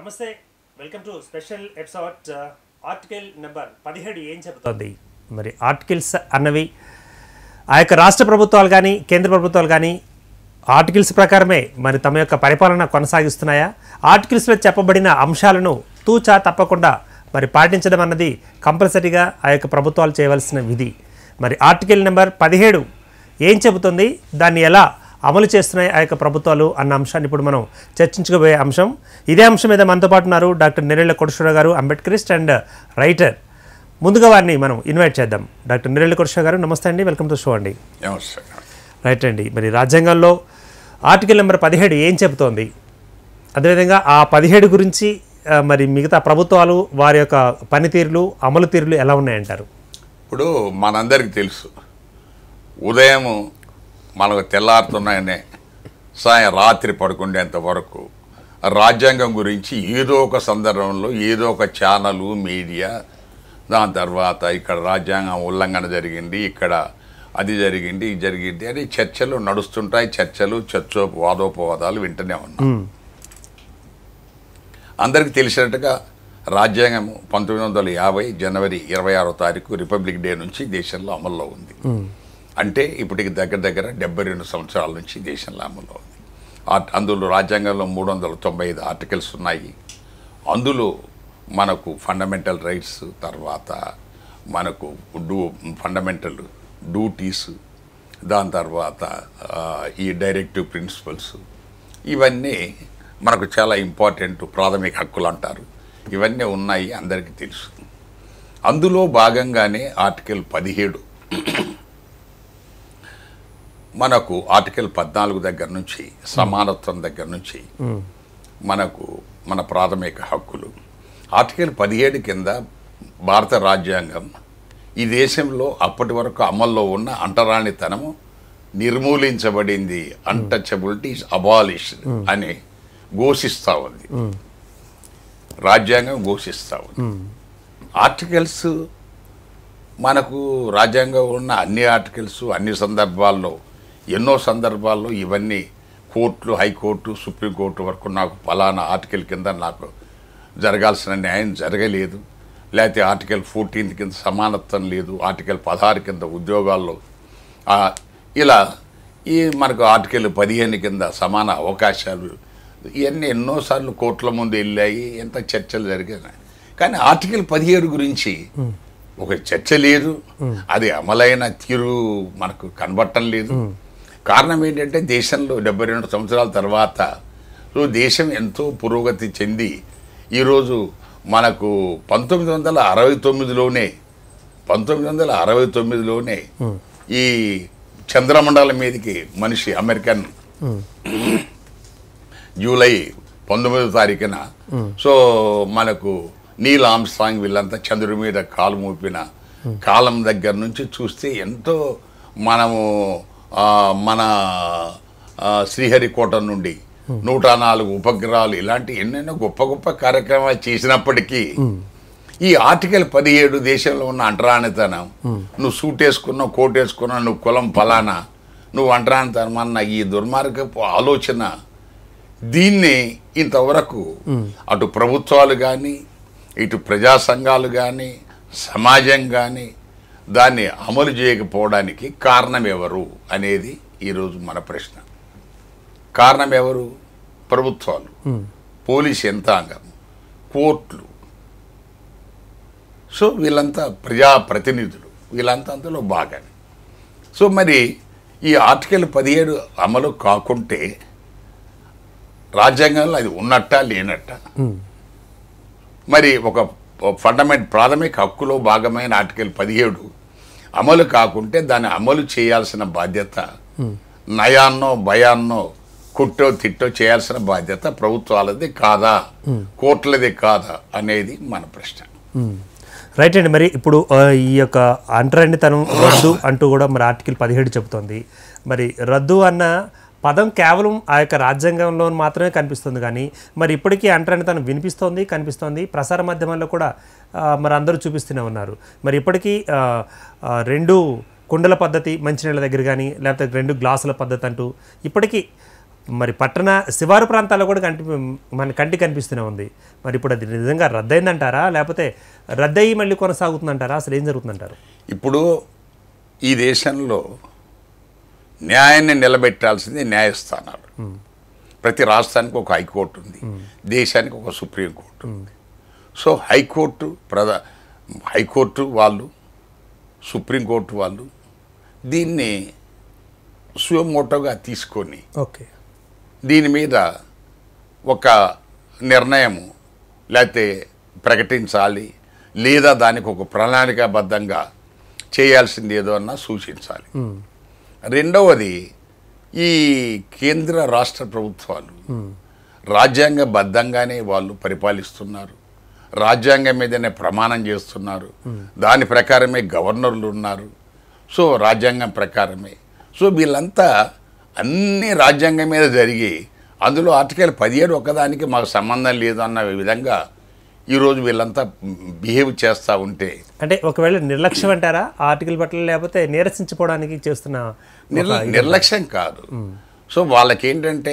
నమస్తే welcome to special episode article number పదిహేడు ఏం చెబుతోంది మరి ఆర్టికల్స్ అన్నవి ఆ యొక్క రాష్ట్ర ప్రభుత్వాలు కానీ కేంద్ర ప్రభుత్వాలు కానీ ఆర్టికల్స్ ప్రకారమే మరి తమ యొక్క పరిపాలన కొనసాగిస్తున్నాయా ఆర్టికల్స్లో చెప్పబడిన అంశాలను తూచా తప్పకుండా మరి పాటించడం అన్నది కంపల్సరీగా ఆ యొక్క ప్రభుత్వాలు చేయవలసిన విధి మరి ఆర్టికల్ నెంబర్ పదిహేడు ఏం చెబుతుంది దాన్ని ఎలా అమలు చేస్తున్నాయి ఆ యొక్క ప్రభుత్వాలు అన్న అంశాన్ని ఇప్పుడు మనం చర్చించుకోబోయే అంశం ఇదే అంశం మీద మనతో పాటు ఉన్నారు డాక్టర్ నెరెళ్ళ కోటేశ్వరరావు గారు అంబేద్కరిస్ట్ అండ్ రైటర్ ముందుగా వారిని మనం ఇన్వైట్ చేద్దాం డాక్టర్ నెరెళ్ళ కోటేశ్వర గారు నమస్తే అండి వెల్కమ్ టు షో అండి నమస్తే రైట్ అండి మరి రాజ్యాంగంలో ఆర్టికల్ నెంబర్ పదిహేడు ఏం చెబుతోంది అదేవిధంగా ఆ పదిహేడు గురించి ఆ, మరి మిగతా ప్రభుత్వాలు వారి యొక్క పనితీరులు అమలు తీరులు ఎలా ఉన్నాయంటారు ఇప్పుడు మనందరికి తెలుసు ఉదయం మనకు తెల్లారుతున్నాయనే సాయం రాత్రి పడుకునేంత వరకు రాజ్యాంగం గురించి ఏదో ఒక సందర్భంలో ఏదో ఒక ఛానలు మీడియా దాని తర్వాత ఇక్కడ రాజ్యాంగం ఉల్లంఘన జరిగింది ఇక్కడ అది జరిగింది ఇది జరిగింది అని చర్చలు నడుస్తుంటాయి చర్చలు చర్చో వాదోపవాదాలు వింటూనే ఉన్నాం అందరికీ తెలిసినట్టుగా రాజ్యాంగం పంతొమ్మిది వందల యాభై జనవరి ఇరవై ఆరో తారీఖు రిపబ్లిక్ డే నుంచి దేశంలో అమల్లో ఉంది అంటే ఇప్పటికి దగ్గర దగ్గర డెబ్బై రెండు సంవత్సరాల నుంచి దేశంలో అమల్లో ఉంది ఆ- అందులో రాజ్యాంగంలో మూడు వందల తొంభై ఐదు ఆర్టికల్స్ ఉన్నాయి అందులో మనకు ఫండమెంటల్ రైట్స్ తర్వాత మనకు డూ ఫండమెంటల్ డ్యూటీస్ దాని తర్వాత ఆ, ఈ డైరెక్టివ్ ప్రిన్సిపల్స్ ఇవన్నీ మనకు చాలా ఇంపార్టెంట్ ప్రాథమిక హక్కులు అంటారు ఇవన్నీ ఉన్నాయి అందరికీ తెలుసు అందులో భాగంగానే ఆర్టికల్ పదిహేడు మనకు ఆర్టికల్ పద్నాలుగు దగ్గర నుంచి సమానత్వం దగ్గర నుంచి మనకు మన ప్రాథమిక హక్కులు ఆర్టికల్ పదిహేడు కింద భారత రాజ్యాంగం ఈ దేశంలో అప్పటి వరకు అమల్లో ఉన్న అంటరానితనము నిర్మూలించబడింది అన్టచబిలిటీ అబాలిష్ అని ఘోషిస్తూ ఉంది రాజ్యాంగం ఘోషిస్తూ ఉంది ఆర్టికల్స్ మనకు రాజ్యాంగం ఉన్న అన్ని ఆర్టికల్స్ అన్ని సందర్భాల్లో ఎన్నో సందర్భాల్లో ఇవన్నీ కోర్టులు హైకోర్టు సుప్రీంకోర్టు వరకు నాకు ఫలానా ఆర్టికల్ కింద నాకు జరగాల్సిన న్యాయం జరగలేదు లేకపోతే ఆర్టికల్ ఫోర్టీన్త్ కింద సమానత్వం లేదు ఆర్టికల్ పదహారు కింద ఉద్యోగాల్లో ఆ, ఇలా ఈ మనకు ఆర్టికల్ పదిహేను కింద సమాన అవకాశాలు ఇవన్నీ ఎన్నోసార్లు కోర్టుల ముందు వెళ్ళాయి ఎంత చర్చలు జరిగాయి కానీ ఆర్టికల్ పదిహేడు గురించి ఒక చర్చ లేదు అది అమలైన తీరు మనకు కనబట్టం లేదు కారణం ఏంటంటే దేశంలో డెబ్బై రెండు సంవత్సరాల తర్వాత సో దేశం ఎంతో పురోగతి చెంది ఈరోజు మనకు పంతొమ్మిది వందల అరవై తొమ్మిదిలోనే పంతొమ్మిది వందల అరవై తొమ్మిదిలోనే ఈ చంద్రమండలం మీదకి మనిషి అమెరికన్ జూలై పంతొమ్మిదో తారీఖున సో మనకు నీల్ ఆమ్స్ట్రాంగ్ వీళ్ళంతా చంద్రుడి మీద కాలు మోపిన కాలం దగ్గర నుంచి చూస్తే ఎంతో మనము ఆ, మన ఆ, శ్రీహరికోట నుండి నూట నాలుగు ఉపగ్రహాలు ఇలాంటి ఎన్నెన్నో గొప్ప గొప్ప కార్యక్రమాలు చేసినప్పటికీ ఈ ఆర్టికల్ పదిహేడు దేశంలో ఉన్న అంటరానితనం నువ్వు సూట్ వేసుకున్నావు కోట్ వేసుకున్నావు నువ్వు కులం ఫలానా నువ్వు అంటరానితనం అన్న ఈ దుర్మార్గపు ఆలోచన దీన్ని ఇంతవరకు అటు ప్రభుత్వాలు కానీ ఇటు ప్రజా సంఘాలు కానీ సమాజం కానీ దాన్ని అమలు చేయకపోవడానికి కారణం ఎవరు అనేది ఈరోజు మన ప్రశ్న కారణం ఎవరు ప్రభుత్వాలు పోలీస్ యంత్రాంగం కోర్టులు సో వీళ్ళంతా ప్రజాప్రతినిధులు వీళ్ళంతా అందులో భాగమే సో మరి ఈ ఆర్టికల్ పదిహేడు అమలు కాకుంటే రాజ్యాంగంలో అది ఉన్నట్టా లేనట్ట మరి ఒక ఫండమెంట్ ప్రాథమిక హక్కులో భాగమైన ఆర్టికల్ పదిహేడు అమలు కాకుంటే దాన్ని అమలు చేయాల్సిన బాధ్యత నయాన్నో భయాన్నో కుట్టో తిట్టో చేయాల్సిన బాధ్యత ప్రభుత్వాలది కాదా కోర్టులది కాదా అనేది మన ప్రశ్న రైట్ అండి మరి ఇప్పుడు ఆ, ఈ యొక్క అంటరానితనం రద్దు అంటూ కూడా మరి ఆర్టికల్ పదిహేడు చెబుతోంది మరి రద్దు అన్న పదం కేవలం ఆ యొక్క రాజ్యాంగంలో మాత్రమే కనిపిస్తుంది కానీ మరి ఇప్పటికీ అంటరానితనం వినిపిస్తోంది కనిపిస్తోంది ప్రసార మాధ్యమాల్లో కూడా ఆ, మరి అందరూ చూపిస్తూనే ఉన్నారు మరి ఇప్పటికీ ఆ, ఆ, రెండు కుండల పద్ధతి మంచినీళ్ళ దగ్గర కానీ లేకపోతే రెండు గ్లాసుల పద్ధతి అంటూ ఇప్పటికీ మరి పట్టణ శివారు ప్రాంతాల్లో కూడా కంటి మన కంటి కనిపిస్తూనే ఉంది మరి ఇప్పుడు అది నిజంగా రద్దయిందంటారా లేకపోతే రద్దయి మళ్ళీ కొనసాగుతుందంటారా అసలు ఏం జరుగుతుందంటారు ఇప్పుడు ఈ దేశంలో న్యాయాన్ని నిలబెట్టాల్సింది న్యాయస్థానాలు ప్రతి రాష్ట్రానికి ఒక హైకోర్టు ఉంది దేశానికి ఒక సుప్రీంకోర్టు ఉంది సో హైకోర్టు ప్రధా హైకోర్టు వాళ్ళు సుప్రీంకోర్టు వాళ్ళు దీన్ని సుమోటోగా తీసుకొని ఓకే దీని మీద ఒక నిర్ణయము లేకపోతే ప్రకటించాలి లేదా దానికి ఒక ప్రణాళికాబద్ధంగా చేయాల్సింది ఏదో అన్నా సూచించాలి రెండవది ఈ కేంద్ర రాష్ట్ర ప్రభుత్వాలు రాజ్యాంగబద్ధంగానే వాళ్ళు పరిపాలిస్తున్నారు రాజ్యాంగం మీదనే ప్రమాణం చేస్తున్నారు దాని ప్రకారమే గవర్నర్లు ఉన్నారు సో రాజ్యాంగం ప్రకారమే సో వీళ్ళంతా అన్ని రాజ్యాంగం మీద జరిగి అందులో ఆర్టికల్ పదిహేడు ఒకదానికి మాకు సంబంధం లేదు అన్న విధంగా ఈరోజు వీళ్ళంతా బిహేవ్ చేస్తూ ఉంటే అంటే ఒకవేళ నిర్లక్ష్యం అంటారా ఆ ఆర్టికల్ పట్ల లేకపోతే నీరసించిపోవడానికి చేస్తున్న నిర్ల నిర్లక్ష్యం కాదు సో వాళ్ళకేంటంటే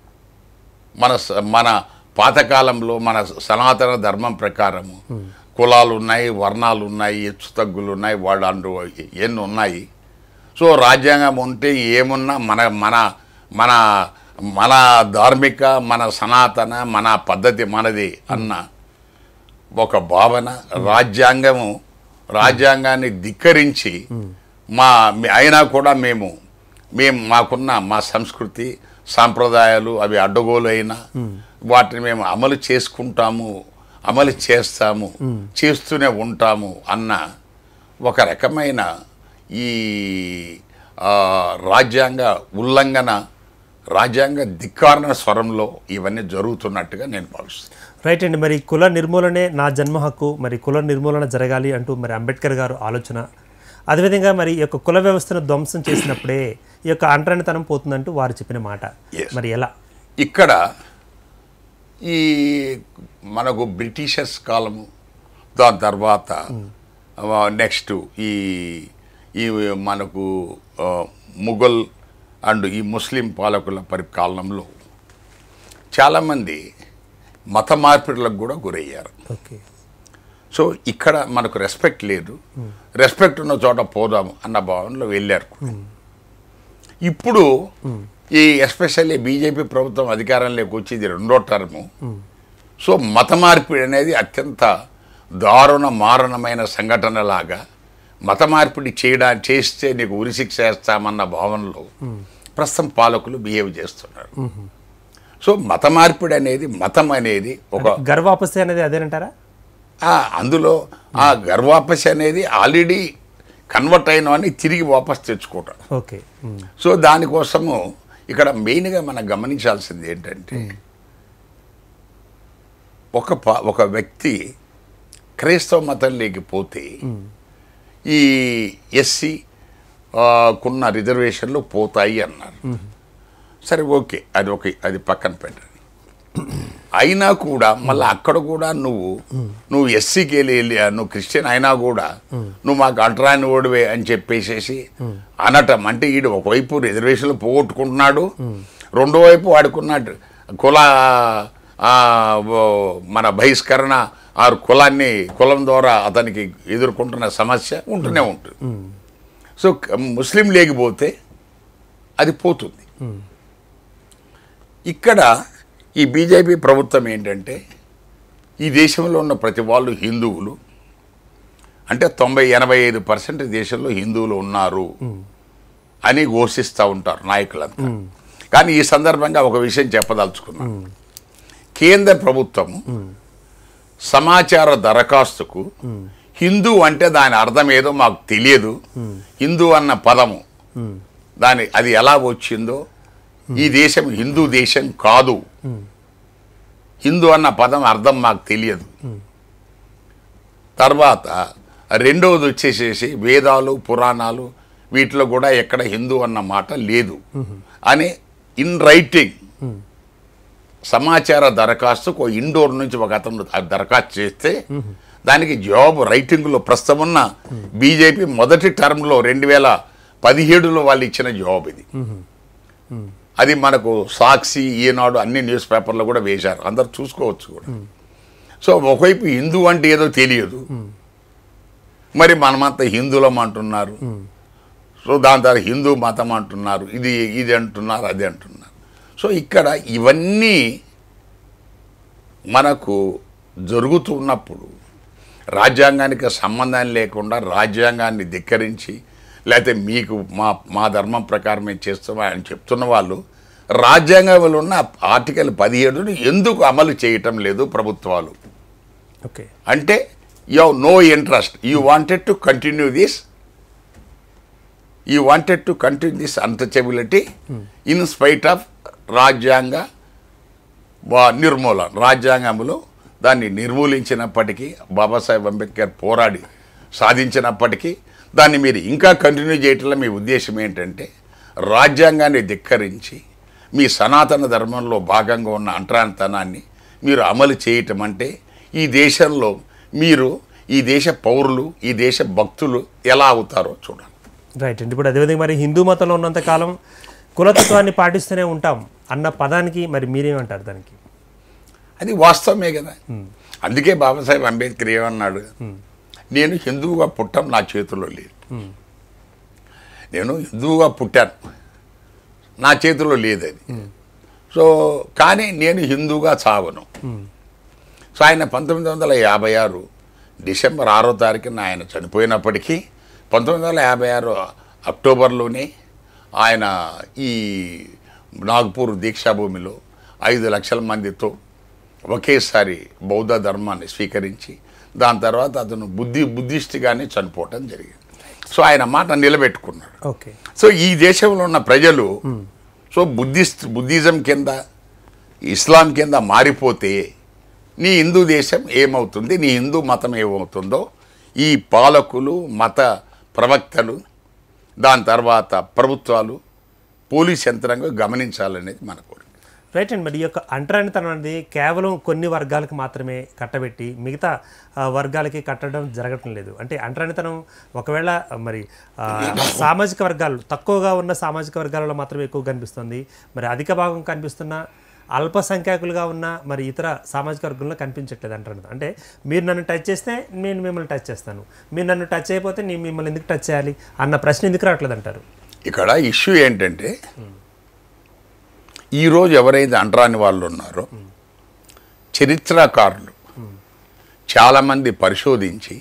మన స- మన పాతకాలంలో మన సనాతన ధర్మం ప్రకారము కులాలు ఉన్నాయి వర్ణాలు ఉన్నాయి హెచ్చు తగ్గులు ఉన్నాయి వాళ్ళు అంటూ ఎన్ని ఉన్నాయి సో రాజ్యాంగం ఉంటే ఏమున్నా మన మన మన మన ధార్మిక మన సనాతన మన పద్ధతి మనది అన్న ఒక భావన రాజ్యాంగము రాజ్యాంగాన్ని ధిక్కరించి మా మీ- అయినా కూడా మేము మేము మాకున్న మా సంస్కృతి సాంప్రదాయాలు అవి అడ్డగోలు అయినా వాటిని మేము అమలు చేసుకుంటాము అమలు చేస్తాము చేస్తూనే ఉంటాము అన్న ఒక రకమైన ఈ ఆ, రాజ్యాంగ ఉల్లంఘన రాజ్యాంగ ధిక్కారణ స్వరంలో ఇవన్నీ జరుగుతున్నట్టుగా నేను భావిస్తున్నాను రైట్ అండి మరి కుల నిర్మూలనే నా జన్మ హక్కు మరి కుల నిర్మూలన జరగాలి అంటూ మరి అంబేద్కర్ గారు ఆలోచన అదేవిధంగా మరి ఈ యొక్క కుల వ్యవస్థను ధ్వంసం చేసినప్పుడే ఈ యొక్క అంటరానితనం పోతుందంటూ వారు చెప్పిన మాట Yes. మరి ఎలా ఇక్కడ ఈ మనకు బ్రిటిషర్స్ కాలము దాని తర్వాత నెక్స్ట్ ఈ ఈ మనకు ఆ, ముఘల్ అండ్ ఈ ముస్లిం పాలకుల పరిపాలనలో చాలామంది మత మార్పిడులకు కూడా గురయ్యారు ఓకే సో ఇక్కడ మనకు రెస్పెక్ట్ లేదు రెస్పెక్ట్ ఉన్న చోట పోదాము అన్న భావనలో వెళ్ళారు ఇప్పుడు ఈ ఎస్పెషల్లీ బీజేపీ ప్రభుత్వం అధికారంలోకి వచ్చింది రెండో టర్ము సో మత మార్పిడి అనేది అత్యంత దారుణ మారణమైన సంఘటనలాగా మత మార్పిడి చేయడా చేస్తే నీకు ఉరిశిక్ష వేస్తామన్న భావనలో ప్రస్తుతం పాలకులు బిహేవ్ చేస్తున్నారు సో మత మార్పిడి అనేది మతం అనేది ఒక గర్వాపసి అనేది అదేనంటారా ఆ, అందులో ఆ గర్వాపసి అనేది ఆల్రెడీ కన్వర్ట్ అయినవన్నీ తిరిగి వాపస్ తెచ్చుకోవటం ఓకే ఉమ్. సో దానికోసము ఇక్కడ మెయిన్గా మనం గమనించాల్సింది ఏంటంటే ఒక ప ఒక వ్యక్తి క్రైస్తవ మతంలోకి పోతే ఈ ఎస్సీ కున్న రిజర్వేషన్లు పోతాయి అన్నారు సరే ఓకే అది ఓకే అది పక్కన పెట్టండి అయినా కూడా మళ్ళీ అక్కడ కూడా నువ్వు నువ్వు ఎస్సీకి వెళ్ళి వెళ్ళి నువ్వు క్రిస్టియన్ అయినా కూడా నువ్వు మాకు అంటరాని ఓడివే అని చెప్పేసేసి అనటం అంటే ఈడు ఒకవైపు రిజర్వేషన్లు పోగొట్టుకుంటున్నాడు రెండో వైపు వాడుకున్నాడు కుల ఆ, ఓ, మన బహిష్కరణ ఆరు కులాన్ని కులం ద్వారా అతనికి ఎదుర్కొంటున్న సమస్య ఉంటూనే ఉంటుంది సో క- ముస్లిం లేకపోతే అది పోతుంది ఇక్కడ ఈ బీజేపీ ప్రభుత్వం ఏంటంటే ఈ దేశంలో ఉన్న ప్రతి వాళ్ళు హిందువులు అంటే తొంభై ఎనభై ఐదు పర్సెంట్ దేశంలో హిందువులు ఉన్నారు అని ఘోషిస్తూ ఉంటారు నాయకులంతా కానీ ఈ సందర్భంగా ఒక విషయం చెప్పదలుచుకున్నాను కేంద్ర ప్రభుత్వము సమాచార దరఖాస్తుకు హిందూ అంటే దాని అర్థం ఏదో మాకు తెలియదు హిందూ అన్న పదము దాని అది ఎలా వచ్చిందో ఈ దేశం హిందూ దేశం కాదు హిందూ అన్న పదం అర్థం మాకు తెలియదు తర్వాత రెండవది వచ్చేసేసి వేదాలు పురాణాలు వీటిలో కూడా ఎక్కడ హిందూ అన్న మాట లేదు అని ఇన్ రైటింగ్ సమాచార దరఖాస్తుకు ఒక ఇండోర్ నుంచి ఒక అతను ఆ దరఖాస్తు చేస్తే దానికి జవాబు రైటింగ్లో ప్రస్తుతం ఉన్న బీజేపీ మొదటి టర్మ్లో రెండు వేల పదిహేడులో వాళ్ళు ఇచ్చిన జవాబు ఇది అది మనకు సాక్షి ఈనాడు అన్ని న్యూస్ పేపర్లో కూడా వేశారు అందరు చూసుకోవచ్చు కూడా సో ఒకవైపు హిందూ అంటే ఏదో తెలియదు మరి మనమంతా హిందువులం అంటున్నారు సో దాని తర్వాత హిందూ మతం అంటున్నారు ఇది ఇది అంటున్నారు అది అంటున్నారు సో ఇక్కడ ఇవన్నీ మనకు జరుగుతున్నప్పుడు రాజ్యాంగానికి సంబంధం లేకుండా రాజ్యాంగాన్ని ధిక్కరించి లేకపోతే మీకు మా మా ధర్మం ప్రకారం మేము చేస్తామా అని చెప్తున్న వాళ్ళు రాజ్యాంగంలో ఉన్న ఆర్టికల్ పదిహేడుని ఎందుకు అమలు చేయటం లేదు ప్రభుత్వాలు ఓకే అంటే you know interest you wanted to continue this you wanted to continue this untouchability in spite of రాజ్యాంగ వా- నిర్మూలన రాజ్యాంగంలో దాన్ని నిర్మూలించినప్పటికీ బాబాసాహెబ్ అంబేద్కర్ పోరాడి సాధించినప్పటికీ దాన్ని మీరు ఇంకా కంటిన్యూ చేయటంలో మీ ఉద్దేశం ఏంటంటే రాజ్యాంగాన్ని ధిక్కరించి మీ సనాతన ధర్మంలో భాగంగా ఉన్న అంటరానితనాన్ని మీరు అమలు చేయటం అంటే ఈ దేశంలో మీరు ఈ దేశ పౌరులు ఈ దేశ భక్తులు ఎలా అవుతారో చూడండి రైట్ అండి ఇప్పుడు అదేవిధంగా మరి హిందూ మతంలో ఉన్నంత కాలం కులతత్వాన్ని పాటిస్తూనే ఉంటాం అన్న పదానికి మరి మీరేమంటారు దానికి అది వాస్తవమే కదా అందుకే బాబాసాహెబ్ అంబేద్కర్ ఏమన్నాడు నేను హిందువుగా పుట్టం నా చేతిలో లేదు నేను హిందువుగా పుట్టాను నా చేతిలో లేదు అది సో కానీ నేను హిందువుగా చావను సో ఆయన పంతొమ్మిది వందల యాభై ఆరు డిసెంబర్ ఆరో తారీఖున ఆయన చనిపోయినప్పటికీ పంతొమ్మిది వందల యాభై ఆరు అక్టోబర్లోనే ఆయన ఈ నాగ్పూర్ దీక్షాభూమిలో ఐదు లక్షల మందితో ఒకేసారి బౌద్ధ ధర్మాన్ని స్వీకరించి దాని తర్వాత అతను బుద్ధి బుద్ధిస్ట్గానే చనిపోవటం జరిగింది సో ఆయన మాట నిలబెట్టుకున్నాడు ఓకే సో ఈ దేశంలో ఉన్న ప్రజలు సో బుద్ధిస్ట్ బుద్ధిజం కింద ఇస్లాం కింద మారిపోతే నీ హిందూ దేశం ఏమవుతుంది నీ హిందూ మతం ఏమవుతుందో ఈ పాలకులు మత ప్రవక్తలు దాని తర్వాత ప్రభుత్వాలు పోలీస్ యంత్రాంగం గమనించాలనేది మన కోరిక రైట్ అండి మరి ఈ యొక్క అంటరానితనం అనేది కేవలం కొన్ని వర్గాలకు మాత్రమే కట్టబెట్టి మిగతా ఆ, వర్గాలకి కట్టడం జరగటం లేదు అంటే అంటరానితనం ఒకవేళ ఆ, మరి ఆ, సామాజిక వర్గాలు తక్కువగా ఉన్న సామాజిక వర్గాలలో మాత్రమే ఎక్కువ కనిపిస్తుంది మరి అధిక భాగం కనిపిస్తున్న అల్పసంఖ్యాకులుగా ఉన్న మరి ఇతర సామాజిక వర్గంలో కనిపించట్లేదు అంటారు అంటే మీరు నన్ను టచ్ చేస్తే నేను మిమ్మల్ని టచ్ చేస్తాను మీరు నన్ను టచ్ చేయకపోతే నేను మిమ్మల్ని ఎందుకు టచ్ చేయాలి అన్న ప్రశ్న ఎందుకు రావట్లేదు అంటారు ఇక్కడ ఇష్యూ ఏంటంటే ఈరోజు ఎవరైతే అంటరాని వాళ్ళు ఉన్నారో చరిత్రకారులు చాలామంది పరిశోధించి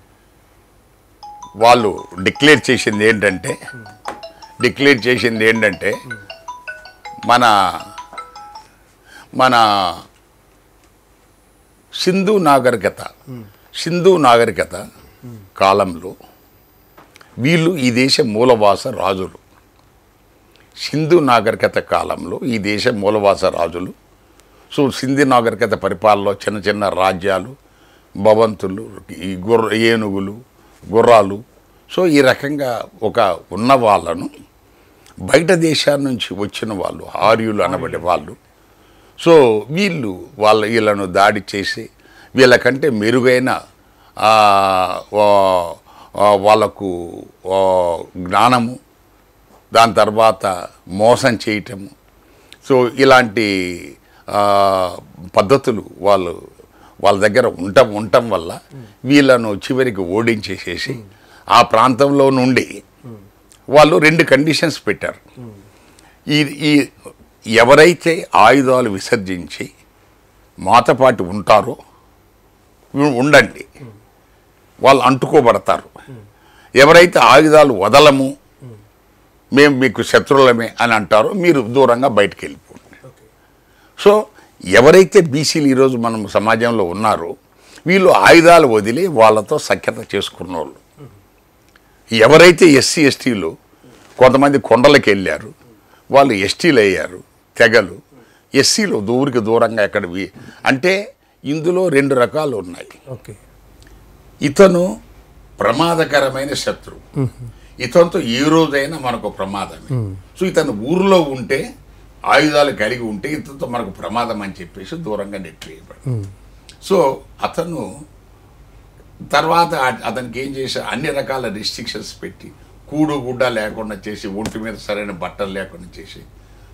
వాళ్ళు డిక్లేర్ చేసింది ఏంటంటే డిక్లేర్ చేసింది ఏంటంటే మన మన సింధు నాగరికత సింధు నాగరికత కాలంలో వీళ్ళు ఈ దేశ మూలవాస రాజులు సింధు నాగరికత కాలంలో ఈ దేశ మూలవాస రాజులు సో సింధు నాగరికత పరిపాలనలో చిన్న చిన్న రాజ్యాలు భవంతులు ఈ గుర్ర ఏనుగులు గుర్రాలు సో ఈ రకంగా ఒక ఉన్న వాళ్ళను బయట దేశాల నుంచి వచ్చిన వాళ్ళు ఆర్యులు అనబడే వాళ్ళు సో వీళ్ళు వాళ్ళ వీళ్ళను దాడి చేసి వీళ్ళకంటే మెరుగైన ఆ, వా- ఆ, వాళ్ళకు ఆ, జ్ఞానము దాని తర్వాత మోసం చేయటము సో ఇలాంటి ఆ, పద్ధతులు వాళ్ళు వాళ్ళ దగ్గర ఉండటం ఉండటం వల్ల వీళ్ళను చివరికి ఓడించేసేసి ఆ ప్రాంతంలో నుండి వాళ్ళు రెండు కండిషన్స్ పెట్టారు ఈ ఈ ఎవరైతే ఆయుధాలు విసర్జించి మాతపాటి ఉంటారో ఉ- ఉండండి వాళ్ళు అంటుకోబడతారు ఎవరైతే ఆయుధాలు వదలము మేము మీకు శత్రువులమే అని అంటారో మీరు దూరంగా బయటికి వెళ్ళిపోండి సో ఎవరైతే బీసీలు ఈరోజు మనం సమాజంలో ఉన్నారో వీళ్ళు ఆయుధాలు వదిలి వాళ్ళతో సఖ్యత చేసుకున్న వాళ్ళు ఎవరైతే ఎస్సీ ఎస్టీలు కొంతమంది కొండలకు వెళ్ళారు వాళ్ళు ఎస్టీలు అయ్యారు తెగలు ఎస్సీలు దూరికి దూరంగా ఎక్కడ వి- అంటే ఇందులో రెండు రకాలు ఉన్నాయి ఓకే ఇతను ప్రమాదకరమైన శత్రువు ఇతనితో ఏ రోజైనా మనకు ప్రమాదమే సో ఇతను ఊరిలో ఉంటే ఆయుధాలు కలిగి ఉంటే ఇతనితో మనకు ప్రమాదం అని చెప్పేసి దూరంగా నెట్టివేయబడి సో అతను తర్వాత ఆ- అతనికి ఏం చేసి అన్ని రకాల రిస్ట్రిక్షన్స్ పెట్టి కూడు గుడ్డ లేకుండా చేసి ఒంటి మీద సరైన బట్టలు లేకుండా చేసి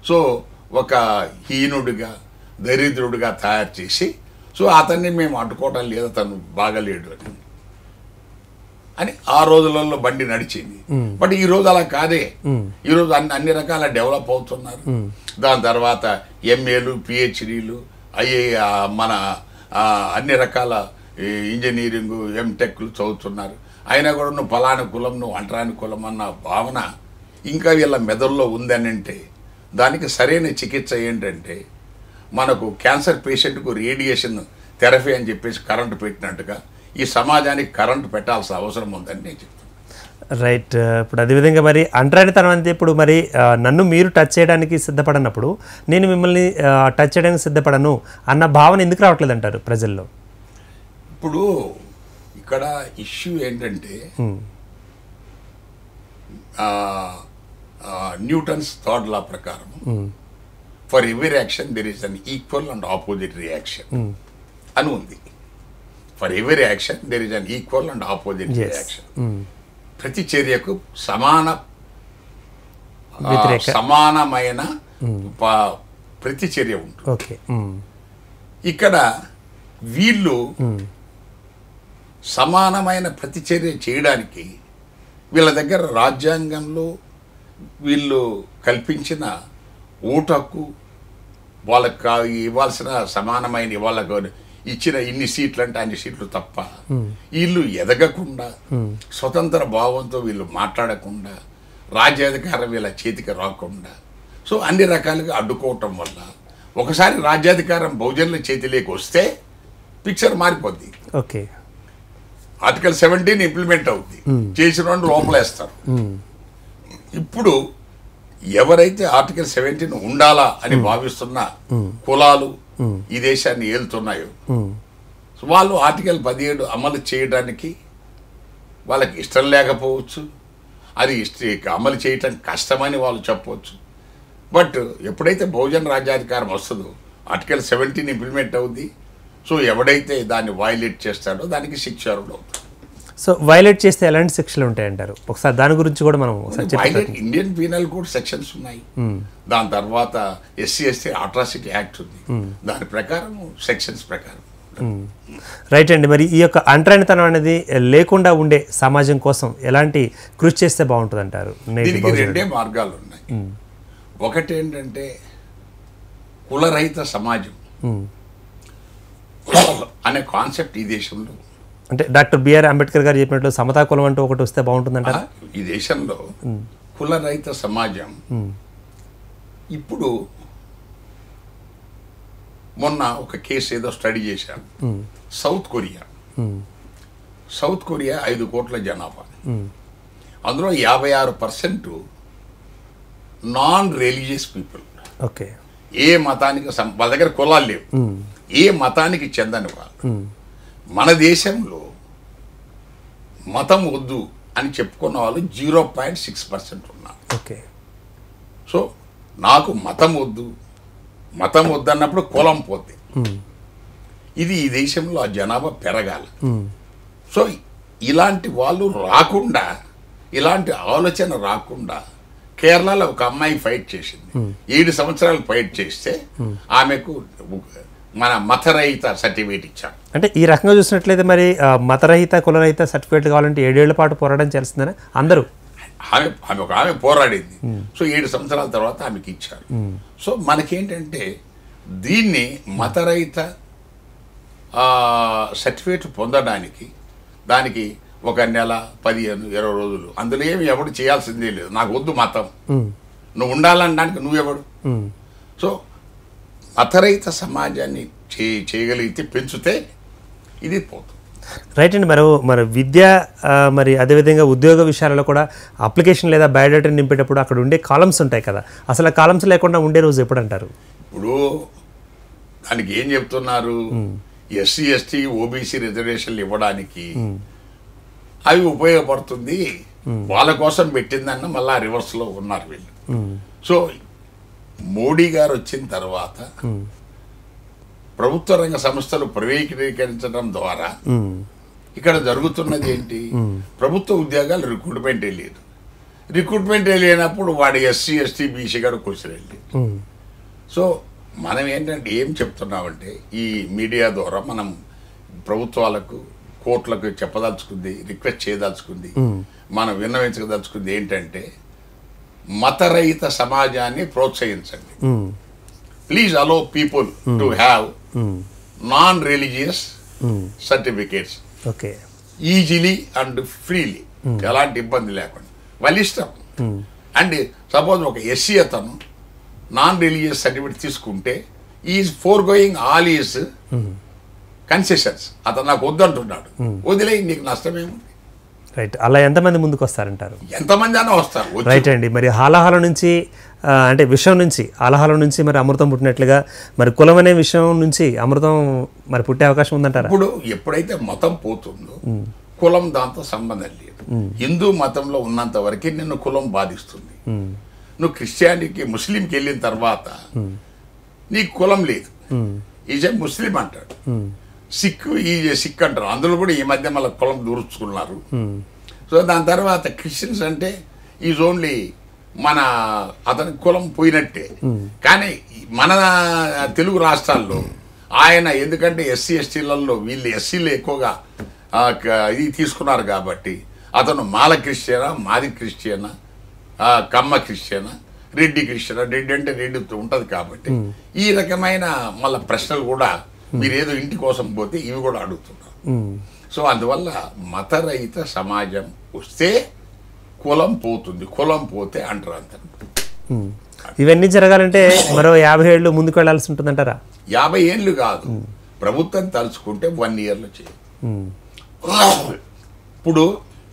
సో ఒక హీనుడిగా దరిద్రుడిగా తయారు చేసి సో అతన్ని మేము అడ్డుకోవటం లేదు అతను బాగలేడు అని అని ఆ రోజులలో బండి నడిచింది బట్ ఈ రోజు అలా కాదే ఈ రోజు అన్ని అన్ని రకాల డెవలప్ అవుతున్నారు దాని తర్వాత ఎంఏలు పిహెచ్డీలు అయ్యే మన ఆ, అన్ని రకాల ఈ ఇంజనీరింగ్ ఎంటెక్లు చదువుతున్నారు అయినా కూడా నువ్వు పలాని కులం నువ్వు అంటరాని కులం అన్న భావన ఇంకా వీళ్ళ మెదడులో ఉందని అంటే దానికి సరైన చికిత్స ఏంటంటే మనకు క్యాన్సర్ పేషెంట్కు రేడియేషన్ థెరపీ అని చెప్పేసి కరెంటు పెట్టినట్టుగా ఈ సమాజానికి కరెంటు పెట్టాల్సిన అవసరం ఉందని నేను చెప్తాను రైట్ ఇప్పుడు అదేవిధంగా మరి అంటరానితనం అంటే ఇప్పుడు మరి ఆ, నన్ను మీరు టచ్ చేయడానికి సిద్ధపడనప్పుడు నేను మిమ్మల్ని ఆ, టచ్ చేయడానికి సిద్ధపడను అన్న భావన ఎందుకు రావట్లేదు అంటారు ప్రజల్లో ఇప్పుడు ఇక్కడ ఇష్యూ ఏంటంటే ఆ, ఆ, న్యూటన్స్ థర్డ్ లా ప్రకారం for every action there is an equal and opposite reaction అని ఉంది for every action there is an equal and opposite ఎస్ రియాక్షన్ ప్రతి చర్యకు సమాన ఆ, వ్యతిరేక. సమానమైన ప- ప్రతి చర్య ఉంటుంది ఓకే ఇక్కడ వీళ్ళు సమానమైన ప్రతిచర్య చేయడానికి వీళ్ళ దగ్గర రాజ్యాంగంలో వీళ్ళు కల్పించిన ఓటు హక్కు వాళ్ళకి కా- ఇవ్వాల్సిన సమానమైన వాళ్ళకు ఇచ్చిన ఇన్ని సీట్లు అంటే అన్ని సీట్లు తప్ప వీళ్ళు ఎదగకుండా స్వతంత్ర భావంతో వీళ్ళు మాట్లాడకుండా రాజ్యాధికారం వీళ్ళ చేతికి రాకుండా సో అన్ని రకాలుగా అడ్డుకోవటం వల్ల ఒకసారి రాజ్యాధికారం బహుజనుల చేతిలోకి వస్తే పిక్చర్ మారిపోద్ది ఓకే ఆర్టికల్ సెవెంటీన్ ఇంప్లిమెంట్ అవుద్ది చేసిన వాళ్ళు లోపలేస్తారు ఇప్పుడు ఎవరైతే ఆర్టికల్ సెవెంటీన్ ఉండాలా అని భావిస్తున్న కులాలు ఈ దేశాన్ని ఏలుతున్నాయో సో వాళ్ళు ఆర్టికల్ పదిహేడు అమలు చేయడానికి వాళ్ళకి ఇష్టం లేకపోవచ్చు అది ఇష్ట అమలు చేయటం కష్టమని వాళ్ళు చెప్పవచ్చు బట్ ఎప్పుడైతే బహుజన రాజ్యాధికారం వస్తుందో ఆర్టికల్ సెవెంటీన్ ఇంప్లిమెంట్ అవుద్ది సో ఎవడైతే దాన్ని వైలేట్ చేస్తాడో దానికి శిక్షారుడు అవుతాడు సో వైలేట్ చేస్తే ఎలాంటి శిక్షలు ఉంటాయంటారు ఒకసారి దాని గురించి కూడా మనం ఒకసారి చెప్పి violate Indian penal code sections ఉన్నాయి దాని తర్వాత ఎస్సీ ఎస్టీ అట్రాసిటీ యాక్ట్ ఉంది దాని ప్రకారం సెక్షన్స్ ప్రకారం రైట్ అండి మరి ఈ యొక్క అంటరానితనం అనేది లేకుండా ఉండే సమాజం కోసం ఎలాంటి కృషి చేస్తే బాగుంటుంది అంటారు నేటి దీనికి బహుజనులు. రెండే మార్గాలు ఉన్నాయి ఒకటి ఏంటంటే కులరహిత సమాజం ఉమ్. అనే కాన్సెప్ట్ ఈ దేశంలో అంటే డాక్టర్ బిఆర్ అంబేద్కర్ గారు చెప్పినట్లు సమతా కులం అంటూ ఒకటి వస్తే బాగుంటుందంటారా ఈ దేశంలో కులరహిత సమాజం ఇప్పుడు మొన్న ఒక కేసు ఏదో స్టడీ చేశాను సౌత్ కొరియా సౌత్ కొరియా ఐదు కోట్ల జనాభా అందులో యాభై ఆరు percent non religious people okay ఏ మతానికి సం- వాళ్ళ దగ్గర కులాలు లేవు ఏ మతానికి చెందని వాళ్ళు మన దేశంలో మతం వద్దు అని చెప్పుకున్న వాళ్ళు జీరో పాయింట్ సిక్స్ పర్సెంట్ ఉన్నారు ఓకే సో నాకు మతం వద్దు మతం వద్దన్నప్పుడు కులం పోతే ఇది ఈ దేశంలో ఆ జనాభా పెరగాలి సో ఇలాంటి వాళ్ళు రాకుండా ఇలాంటి ఆలోచన రాకుండా కేరళలో ఒక అమ్మాయి ఫైట్ చేసింది ఏడు సంవత్సరాలు ఫైట్ చేస్తే ఆమెకు మన మతరహిత సర్టిఫికేట్ ఇచ్చారు అంటే ఈ రకంగా చూసినట్లయితే మరి ఆ, మతరహిత కులరహిత సర్టిఫికేట్ కావాలంటే ఏడేళ్ల పాటు పోరాటం చేస్తుందని అందరూ ఆమె ఆమె ఒక ఆమె పోరాడింది సో ఏడు సంవత్సరాల తర్వాత ఆమెకి ఇచ్చారు సో మనకేంటంటే దీన్ని మతరహిత సర్టిఫికేట్ పొందడానికి దానికి ఒక నెల పదిహేను ఇరవై రోజులు అందులో ఏమి ఎవడు చేయాల్సిందే లేదు నాకు వద్దు మతం నువ్వు ఉండాలనడానికి నువ్వెవడు సో మతరహిత సమాజాన్ని చే చేయగలిగితే పెంచితే ఇది పోతుంది రైట్ అండి మరి మరి విద్య ఆ, మరి అదేవిధంగా ఉద్యోగ విషయాలలో కూడా అప్లికేషన్ లేదా బయోడేటాని నింపేటప్పుడు అక్కడ ఉండే కాలమ్స్ ఉంటాయి కదా అసలు ఆ కాలమ్స్ లేకుండా ఉండే రోజు ఎప్పుడు అంటారు ఇప్పుడు దానికి ఏం చెప్తున్నారు ఎస్సీ ఎస్టీ ఓబీసీ రిజర్వేషన్లు ఇవ్వడానికి అవి ఉపయోగపడుతుంది వాళ్ళ కోసం పెట్టిందన్న మళ్ళా రివర్స్ లో ఉన్నారు వీళ్ళు సో మోడీ గారు వచ్చిన తర్వాత ప్రభుత్వ రంగ సంస్థలు ప్రైవేటీకరించడం ద్వారా ఇక్కడ జరుగుతున్నది ఏంటి ప్రభుత్వ ఉద్యోగాలు రిక్రూట్మెంట్ లేదు రిక్రూట్మెంట్ వెళ్ళినప్పుడు వాడు ఎస్సీ ఎస్టీ బీసీ గారు క్వశ్చన్ వెళ్ళి ఉమ్, సో మనం ఏంటంటే ఏం చెప్తున్నామంటే ఈ మీడియా ద్వారా మనం ప్రభుత్వాలకు కోర్టులకు చెప్పదలుచుకుంది రిక్వెస్ట్ చేయదలుచుకుంది మనం విన్నవించదలుచుకుంది ఏంటంటే మతరహిత సమాజాన్ని ప్రోత్సహించండి um, please allow people to have um, non religious um, certificates okay easily and freely ఎలాంటి ఇబ్బంది లేకుండా వాళ్ళ ఇష్టం అండ్ సపోజ్ ఒక ఎస్సీ అతను నాన్ రిలీజియస్ సర్టిఫికేట్ తీసుకుంటే he's forgoing all his concessions అతను నాకు వద్దంటున్నాడు వదిలే నీకు నష్టమేముంది రైట్ అలా ఎంతమంది ముందుకు వస్తారంటారు ఎంతమంది అయినా వస్తారు వచ్చి రైట్ అండి మరి హాలాహలం నుంచి ఆ, అంటే విషయం నుంచి హాలాహలం నుంచి మరి అమృతం పుట్టినట్లుగా మరి కులం అనే విషయం నుంచి అమృతం మరి పుట్టే అవకాశం ఉందంటారా ఇప్పుడు ఎప్పుడైతే మతం పోతుందో కులం దాంతో సంబంధం లేదు హిందూ మతంలో ఉన్నంత వరకే నిన్ను కులం బాధిస్తుంది ఉమ్, నువ్వు క్రిస్టియానిటీకి ముస్లింకి వెళ్ళిన తర్వాత నీకు కులం లేదు ఉమ్, ఈజ్ ఏ ముస్లిం అంటాడు um, Sikh he's a Sikh అంటారు అందులో కూడా ఈ మధ్య మళ్ళీ కులం దూర్చుకున్నారు ఉమ్, సో దాని తర్వాత క్రిస్టియన్స్ అంటే ఈజ్ ఓన్లీ మన అతని కులం పోయినట్టే కానీ మన తెలుగు రాష్ట్రాల్లో ఆయన ఎందుకంటే ఎస్సీ ఎస్టీలలో వీళ్ళు ఎస్సీలు ఎక్కువగా ఆ, క- ఇది తీసుకున్నారు కాబట్టి అతను మాల క్రిస్టియనా మాది క్రిస్టియనా ఆ, కమ్మ క్రిస్టియనా రెడ్డి క్రిస్టియనా రెడ్డి అంటే రెడ్డి ఉంటుంది కాబట్టి ఈ రకమైన మళ్ళీ ప్రశ్నలు కూడా మీరు ఏదో ఇంటి కోసం పోతే ఇవి కూడా అడుగుతున్నారు ఉమ్, సో అందువల్ల మతరహిత సమాజం వస్తే కులం పోతుంది కులం పోతే అంటారు అంత ఉమ్. ఇవన్నీ జరగాలంటే మరో యాభై ఏళ్ళు ముందుకు వెళ్లాల్సి ఉంటుందంటారా యాభై ఏళ్ళు కాదు ప్రభుత్వం తలుచుకుంటే వన్ ఇయర్లో చేయాలి ఉమ్, ఇప్పుడు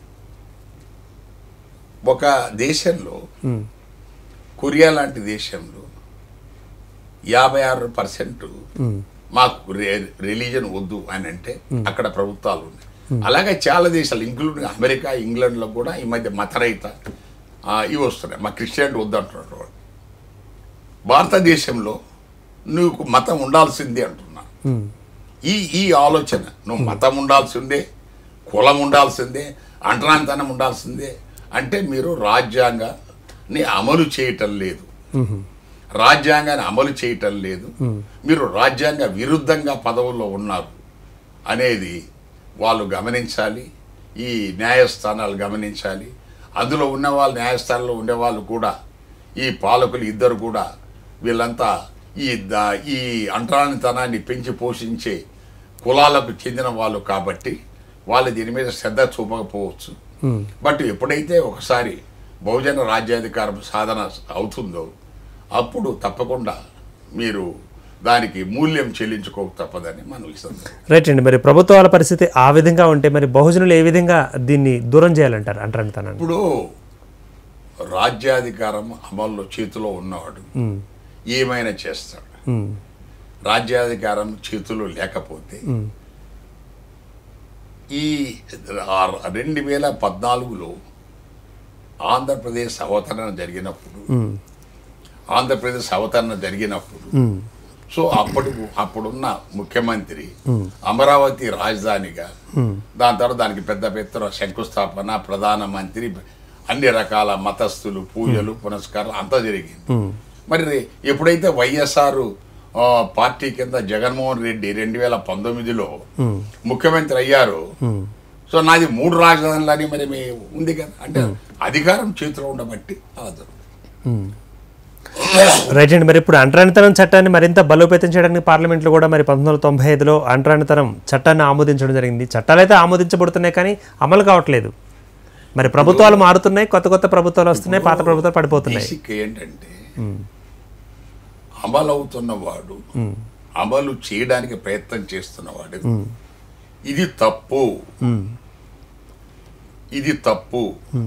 ఒక దేశంలో ఉమ్, కొరియా లాంటి దేశంలో యాభై ఆరు పర్సెంట్ ఉమ్, మాకు రిలీజన్ వద్దు అని అంటే అక్కడ ప్రభుత్వాలు ఉన్నాయి అలాగే చాలా దేశాలు ఇంక్లూడింగ్ అమెరికా ఇంగ్లాండ్లో కూడా ఈ మధ్య మతరహిత ఆ, ఇవి వస్తున్నాయి మా క్రిస్టియానిటీ వద్దు అంటున్నారు వాళ్ళు. భారతదేశంలో నువ్వు మతం ఉండాల్సిందే అంటున్నా ఉమ్, ఈ ఈ ఆలోచన నువ్వు మతం ఉండాల్సిందే కులం ఉండాల్సిందే అంటరానితనం ఉండాల్సిందే అంటే మీరు రాజ్యాంగాన్ని అమలు చేయటం లేదు ఉమ్, రాజ్యాంగాన్ని అమలు చేయటం లేదు మీరు రాజ్యాంగ విరుద్ధంగా పదవుల్లో ఉన్నారు అనేది వాళ్ళు గమనించాలి ఈ న్యాయస్థానాలు గమనించాలి అందులో ఉన్న వాళ్ళు న్యాయస్థానంలో ఉండేవాళ్ళు కూడా ఈ పాలకులు ఇద్దరు కూడా వీళ్ళంతా ఈ ద- ఈ అంటరానితనాన్ని పెంచి పోషించే కులాలకు చెందిన వాళ్ళు కాబట్టి వాళ్ళు దీని మీద శ్రద్ధ చూపకపోవచ్చు ఉమ్. బట్ ఎప్పుడైతే ఒకసారి బహుజన రాజ్యాధికారం సాధన అవుతుందో అప్పుడు తప్పకుండా మీరు దానికి మూల్యం చెల్లించుకోక తప్పదని మనం ఇస్తుంది రైట్ అండి మరి ప్రభుత్వాల పరిస్థితి ఆ విధంగా ఉంటే మరి బహుజనులు ఏ విధంగా దీన్ని దూరం చేయాలంటారు అంటారు ఇప్పుడు రాజ్యాధికారం అమల్లో చేతిలో ఉన్నవాడు ఏమైనా చేస్తాడు రాజ్యాధికారం చేతిలో లేకపోతే ఈ ఆ- రెండు వేల పద్నాలుగులో ఆంధ్రప్రదేశ్ అవతరణ జరిగినప్పుడు ఆంధ్రప్రదేశ్ అవతరణ జరిగినప్పుడు సో అప్పుడు అప్పుడున్న ముఖ్యమంత్రి అమరావతి రాజధానిగా దాని తర్వాత దానికి పెద్ద పెద్ద శంకుస్థాపన ప్రధానమంత్రి అన్ని రకాల మతస్థులు పూజలు పునస్కారాలు అంతా జరిగింది మరి ఎప్పుడైతే వైఎస్ఆర్ ఆ, పార్టీ కింద జగన్మోహన్ రెడ్డి రెండు వేల పంతొమ్మిదిలో ముఖ్యమంత్రి అయ్యారు సో నాది మూడు రాజధానులని మరి మీ ఉంది కదా అంటే అధికారం చేతిలో ఉండబట్టి అలా జరుగుతుంది. రైట్ అండి మరి ఇప్పుడు అంటరానితనం చట్టాన్ని మరింత బలోపేతం చేయడానికి పార్లమెంట్లో కూడా మరి పంతొమ్మిది వందల తొంభై ఐదులో అంటరానితనం చట్టాన్ని ఆమోదించడం జరిగింది చట్టాలు అయితే ఆమోదించబడుతున్నాయి కానీ అమలు కావట్లేదు మరి ప్రభుత్వాలు మారుతున్నాయి కొత్త కొత్త ప్రభుత్వాలు వస్తున్నాయి పాత ప్రభుత్వాలు పడిపోతున్నాయి బేసిక్ ఏంటంటే అమలు అవుతున్న వాడు అమలు చేయడానికి ప్రయత్నం చేస్తున్నవాడు ఇది తప్పు ఇది తప్పు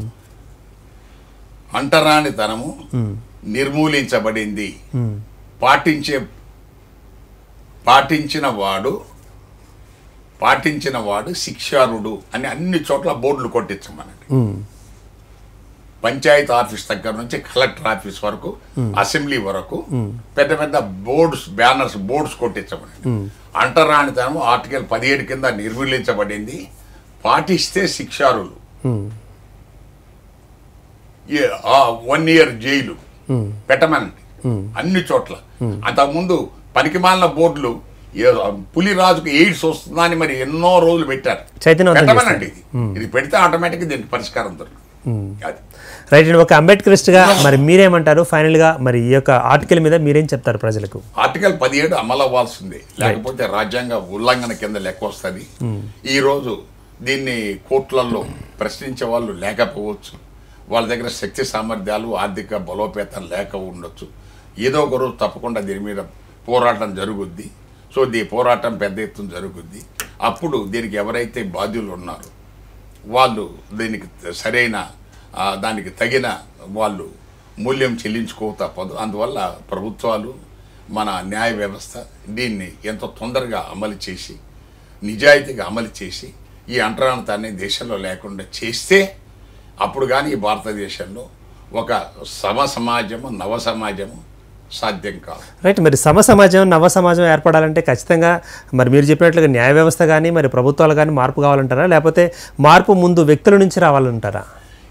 అంటరానితనము నిర్మూలించబడింది పాటించే పాటించిన వాడు పాటించిన వాడు శిక్షారుడు అని అన్ని చోట్ల బోర్డులు కొట్టించమనండి ఉమ్, పంచాయత్ ఆఫీస్ దగ్గర నుంచి కలెక్టర్ ఆఫీస్ వరకు అసెంబ్లీ వరకు పెద్ద పెద్ద బోర్డ్స్ బ్యానర్స్ బోర్డ్స్ కొట్టించబడింది అంటరానితనం ఆర్టికల్ పదిహేడు కింద నిర్మూలించబడింది పాటిస్తే శిక్షారులు ఉమ్, వన్ ఇయర్ జైలు పెట్టమనండి అన్ని చోట్ల అంతకుముందు పనికిమాలిన బోర్డులు ఏ- పులిరాజుకు ఎయిడ్స్ వస్తుందా అని మరి ఎన్నో రోజులు పెట్టారు చైతన్యవంతం పెట్టమనండి ఇది ఇది పెడితే ఆటోమేటిక్ దీనికి పరిష్కారం దొరుకుతుంది అది రైట్ అండి ఒక అంబేద్కరిస్ట్గా మరి మీరేమంటారు ఫైనల్గా మరి ఈ యొక్క ఆర్టికల్ మీద మీరేం చెప్తారు ప్రజలకు ఆర్టికల్ పదిహేడు అమలు అవ్వాల్సిందే లేకపోతే రాజ్యాంగ ఉల్లంఘన కింద లెక్క వస్తుంది ఈ రోజు దీన్ని కోర్టులలో ప్రశ్నించే వాళ్ళు లేకపోవచ్చు వాళ్ళ దగ్గర శక్తి సామర్థ్యాలు ఆర్థిక బలోపేతం లేక ఉండొచ్చు ఏదో ఒక రోజు తప్పకుండా దీని మీద పోరాటం జరుగుద్ది సో ఈ పోరాటం పెద్ద ఎత్తున జరుగుద్ది అప్పుడు దీనికి ఎవరైతే బాధ్యులు ఉన్నారో వాళ్ళు దీనికి సరైన ఆ, దానికి తగిన వాళ్ళు మూల్యం చెల్లించుకో తప్పదు అందువల్ల ప్రభుత్వాలు మన న్యాయ వ్యవస్థ దీన్ని ఎంతో తొందరగా అమలు చేసి నిజాయితీగా అమలు చేసి ఈ అంటరానితాన్ని దేశంలో లేకుండా చేస్తే అప్పుడు కానీ ఈ భారతదేశంలో ఒక సమ సమాజము నవ సమాజము సాధ్యం కాదు రైట్ మరి సమ సమాజం నవ సమాజం ఏర్పడాలంటే ఖచ్చితంగా మరి మీరు చెప్పినట్లుగా న్యాయ వ్యవస్థ కానీ మరి ప్రభుత్వాలు కానీ మార్పు కావాలంటారా లేకపోతే మార్పు ముందు వ్యక్తుల నుంచి రావాలంటారా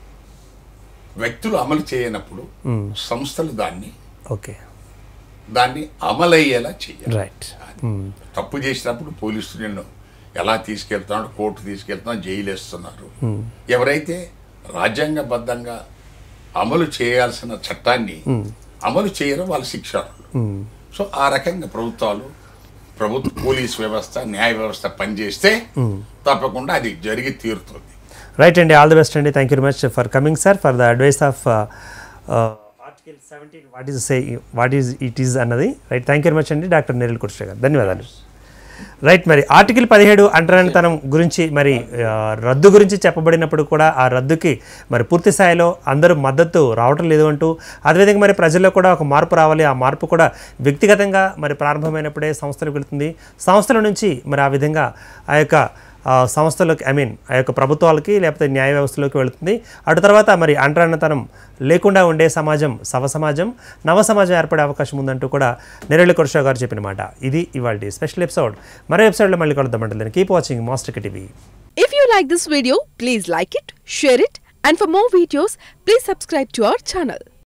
వ్యక్తులు అమలు చేయనప్పుడు సంస్థలు దాన్ని ఓకే దాన్ని అమలయ్యేలా చేయాలి రైట్ తప్పు చేసినప్పుడు పోలీసులు నిన్ను ఎలా తీసుకెళ్తున్నాడు కోర్టు తీసుకెళ్తున్నారు జైలు వేస్తున్నారు ఎవరైతే రాజ్యాంగబద్ధంగా అమలు చేయాల్సిన చట్టాన్ని అమలు చేయరు వాళ్ళు శిక్షార్హులు సో ఆ రకంగా ప్రభుత్వాలు ప్రభుత్వ పోలీస్ వ్యవస్థ న్యాయ వ్యవస్థ పనిచేస్తే తప్పకుండా అది జరిగి తీరుతుంది రైట్ అండి ఆల్ ది బెస్ట్ అండి thank you very much for coming sir for the advice of article seventeen what is say what is it is అన్నది right thank you very much అండి డాక్టర్ నెరల్ కుర్ష గారు ధన్యవాదాలు రైట్ మరి article పదిహేడు అంటరానితనం గురించి మరి ఆ, రద్దు గురించి చెప్పబడినప్పుడు కూడా ఆ రద్దుకి మరి పూర్తి స్థాయిలో అందరూ మద్దతు రావటం లేదు అంటూ అదేవిధంగా మరి ప్రజల్లో కూడా ఒక మార్పు రావాలి ఆ మార్పు కూడా వ్యక్తిగతంగా మరి ప్రారంభమైనప్పుడే సంస్థలకు వెళుతుంది సంస్థల నుంచి మరి ఆ విధంగా ఆ యొక్క ఆ, సంస్థలకు ఐ మీన్ ఆ యొక్క ప్రభుత్వాలకి లేకపోతే న్యాయ వ్యవస్థలోకి వెళుతుంది అటు తర్వాత మరి అంటరానితనం లేకుండా ఉండే సమాజం సవ సమాజం నవ సమాజం ఏర్పడే అవకాశం ఉందంటూ కూడా నెరళి కొరషా గారు చెప్పిన మాట ఇది ఇవాళ స్పెషల్ ఎపిసోడ్ మరో ఎపిసోడ్లో మళ్ళీ కలుద్దామంటే keep watching master TV If you like this video, please like it, share it, and for more videos, please subscribe to our channel.